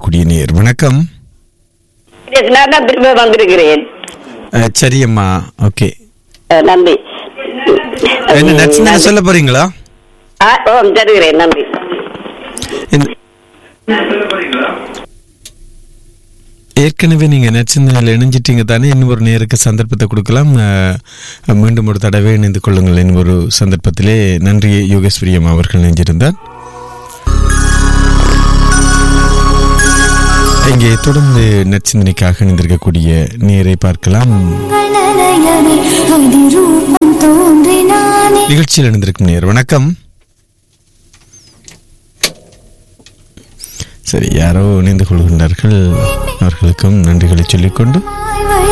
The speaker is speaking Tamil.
இணைந்திருக்கக்கூடிய நேர் வணக்கம் நான் தான் திரும்ப வந்திருக்கிறேன் அஹ், சரி அம்மா ஓகே அஹ், நன்றி என்ன நட்ஸ் நன்றி. சொல்ல போறீங்களா ஆ, ஓ தருகிறேன் நன்றி இந்த- ஏற்கனவே நீங்க நட்சத்திரம் இணைஞ்சிட்டீங்க தானே இன்னும் ஒரு நேருக்கு சந்தர்ப்பத்தை கொடுக்கலாம் அஹ், மீண்டும் ஒரு தடவை இணைந்து கொள்ளுங்கள் இன்னும் ஒரு சந்தர்ப்பத்திலே நன்றி யோகேஸ்வரியம் அவர்கள் இணைஞ்சிருந்தார் இங்கே தொடர்ந்து நற்சிந்தனைக்காக இணைந்திருக்கக்கூடிய நேரை பார்க்கலாம் கணலையவே அதிரூபம் தோன்றினானே நிகழ்ச்சியில் இணைந்திருக்கும் நேர் வணக்கம் சரி யாரோ இணைந்து கொள்கின்றார்கள் அவர்களுக்கும் நன்றிகளை சொல்லிக்கொண்டு